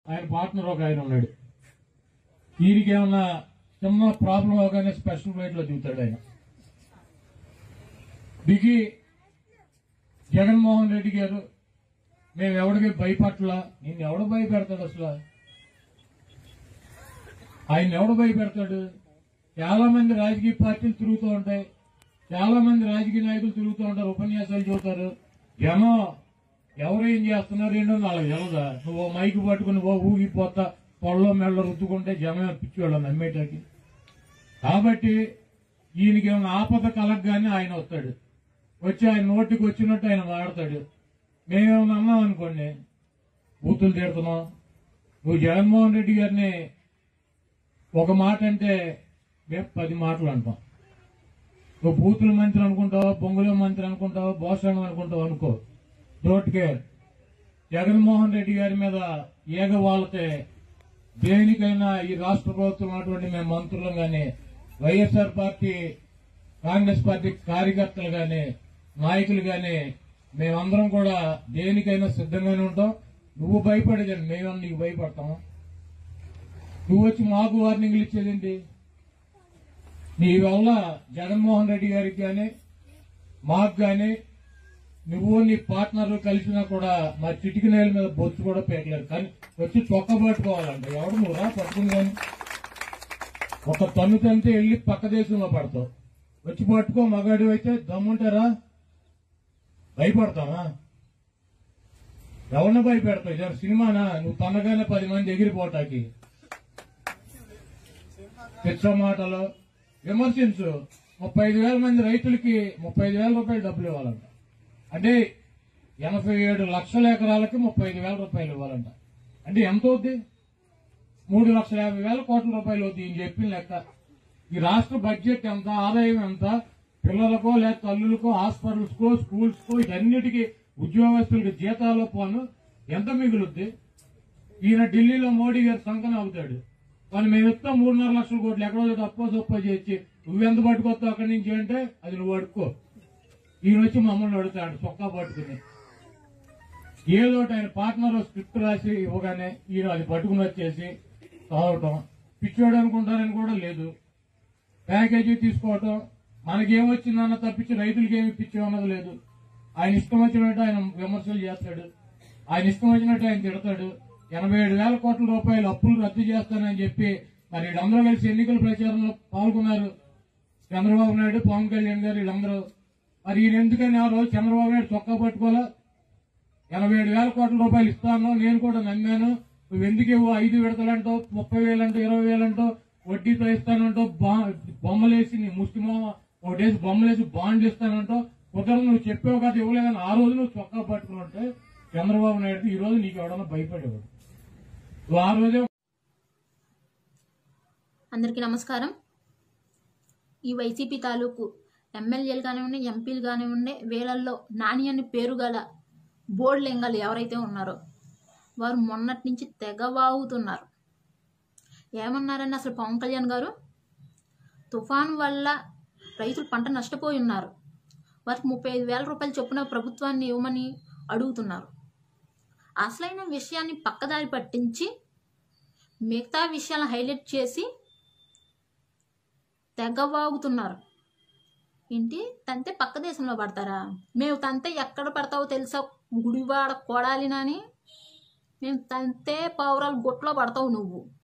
ఆయన పార్ట్నర్ ఒక ఆయన ఉన్నాడు వీరికి ఏమన్నా చిన్న ప్రాబ్లం అవగానే స్పెషల్ ఫ్లైట్ లో దిగుతాడు ఆయన దిగి జగన్మోహన్ రెడ్డి గారు మేము ఎవడికి భయపట్ల నిన్ను ఎవడు భయపెడతాడు అసలు ఆయన ఎవడు భయపెడతాడు చాలా మంది రాజకీయ పార్టీలు తిరుగుతూ ఉంటాయి చాలా మంది రాజకీయ నాయకులు తిరుగుతూ ఉంటారు ఉపన్యాసాలు చూస్తారు జనం ఎవరు ఏం చేస్తున్నారు ఏంటో వాళ్ళకి తెలదా నువ్వు ఓ మైకు పట్టుకుని ఓ ఊగిపోతా పొల్లో మెళ్ళ రుద్దుకుంటే జనం పిచ్చివాళ్ళం నమ్మేటాకి కాబట్టి ఈయనకి ఏమైనా ఆపద కలగగానే ఆయన వస్తాడు వచ్చి ఆయన నోటికి వచ్చినట్టు ఆయన వాడతాడు మేమేమైనా అన్నాం అనుకోండి బూతులు తిడుతున్నాం నువ్వు జగన్మోహన్ రెడ్డి గారిని ఒక మాట అంటే మేము పది మాటలు అంటాం నువ్వు బూతుల మంత్రి అనుకుంటావా బొంగుల మంత్రి అనుకుంటావా భోషణం అనుకుంటావు అనుకో డోంట్ కేర్ జగన్మోహన్ రెడ్డి గారి మీద ఏగ వాళ్ళతే దేనికైనా ఈ రాష్ట్ర ప్రభుత్వం ఉన్నటువంటి మేము మంత్రులు గాని వైఎస్ఆర్ పార్టీ కాంగ్రెస్ పార్టీ కార్యకర్తలు గాని నాయకులు గాని మేమందరం కూడా దేనికైనా సిద్ధంగానే ఉంటాం నువ్వు భయపడేదండి మేమన్నా నీకు భయపడతాం నువ్వు వచ్చి మాకు వార్నింగ్లు ఇచ్చేదేంటి నీ వల్ల జగన్మోహన్ రెడ్డి గారికి గాని మాకు గాని నువ్వు నీ పార్ట్నర్ కలిసినా కూడా మా చిటికి నేల మీద బొచ్చు కూడా పేకలేదు కానీ వచ్చి చొక్క పట్టుకోవాలంట ఎవడు నువ్వు రా పట్టుకుని కానీ ఒక తన్ను తంతే వెళ్ళి పక్క దేశంలో పడతావు వచ్చి పట్టుకో మగాడి అయితే దమ్ముంటారా భయపడతావా ఎవరిని భయపెడతావు ఇదే సినిమానా నువ్వు తనగానే పది మంది ఎగిరిపోటాకి పిచ్చ మాటలు విమర్శించు ముప్పై ఐదు వేల మంది రైతులకి ముప్పై ఐదు వేల రూపాయలు డబ్బులు ఇవ్వాలంట అంటే ఎనభై ఏడు లక్షల ఎకరాలకి ముప్పై ఐదు వేల రూపాయలు ఇవ్వాలంట అంటే ఎంత అవుద్ది మూడు లక్షల యాభై వేల కోట్ల రూపాయలు అవుద్ది ఈయన చెప్పిన లెక్క ఈ రాష్ట్ర బడ్జెట్ ఎంత ఆదాయం ఎంత పిల్లలకో లేదా తల్లులకో హాస్పిటల్స్కో స్కూల్స్కో ఇటన్నిటికీ ఉద్యోగస్తులకి జీతాలు పోను ఎంత మిగులుద్ది ఈయన ఢిల్లీలో మోడీ గారు సంకన అవుతాడు కానీ మేము ఇస్తాం మూడున్నర లక్షల కోట్లు ఎక్కడో చోట అప్పో సొప్పో చేసి నువ్వెంత పట్టుకొస్తావు అక్కడి నుంచి అంటే అది నువ్వు అడుక్కో ఈయన వచ్చి మమ్మల్ని అడుగుతాడు చొక్కా పట్టుకుని ఏదో ఒకటి ఆయన పార్ట్నర్ స్క్రిప్ట్ రాసి ఇవ్వగానే ఈయన అది పట్టుకుని వచ్చేసి తాగటం పిచ్చోడు అనుకుంటారని కూడా లేదు ప్యాకేజీ తీసుకోవటం మనకేమొచ్చిందన్న తప్పించి రైతులకి ఏమి పిచ్చి అన్నది లేదు ఆయన ఇష్టం వచ్చినట్టు ఆయన విమర్శలు చేస్తాడు ఆయన ఇష్టం వచ్చినట్టు ఆయన తిడతాడు ఎనభై ఏడు వేల కోట్ల రూపాయలు అప్పులు రద్దు చేస్తానని చెప్పి మరి వీళ్ళందరూ కలిసి ఎన్నికల ప్రచారంలో పాల్గొన్నారు చంద్రబాబు నాయుడు పవన్ కళ్యాణ్ గారు వీళ్ళందరూ మరి ఈయన ఎందుకని ఆ రోజు చంద్రబాబు నాయుడు చొక్కా పట్టుకోవాలా ఎనభై ఏడు వేల కోట్ల రూపాయలు ఇస్తాను నేను కూడా నమ్మాను నువ్వు ఎందుకు ఇవ్వు ఐదు విడతలంటో ముప్పై వేలంటో ఇరవై వేలంటో వడ్డీతో ఇస్తానంటో బా- బొమ్మలేసి నీ ముష్టిమో ఒకటేసి బొమ్మలేసి బాండ్లు ఇస్తానంటో కుదరదు నువ్వు చెప్పావు కదా ఇవ్వలేదని ఆ రోజు నువ్వు చొక్కా పట్టుకుని ఉంటే చంద్రబాబు నాయుడు ఈ రోజు నీకు ఎవడన్నా భయపడేవాడు నువ్వు ఆ రోజే అందరికీ నమస్కారం ఈ వైసీపీ తాలూకు ఎమ్మెల్యేలు కానివ్వండి ఎంపీలు కానివ్వండి వీళ్ళల్లో నాని అని పేరు గల బోర్డు లింగాలు ఎవరైతే ఉన్నారో వారు మొన్నటి నుంచి తెగ వాగుతున్నారు ఏమన్నారని అసలు పవన్ కళ్యాణ్ గారు తుఫాన్ వల్ల రైతులు పంట నష్టపోయి ఉన్నారు వారికి ముప్పై ఐదు వేల రూపాయలు చొప్పున ప్రభుత్వాన్ని ఇవ్వమని అడుగుతున్నారు అసలైన విషయాన్ని పక్కదారి పట్టించి మిగతా విషయాలను హైలైట్ చేసి తెగ వాగుతున్నారు ఏంటి తంతే పక్క దేశంలో పడతారా మేము తంతే ఎక్కడ పడతావో తెలుసా గుడివాడ కొడాలినని మేము తంతే పౌరాలు గుట్లో పడతావు నువ్వు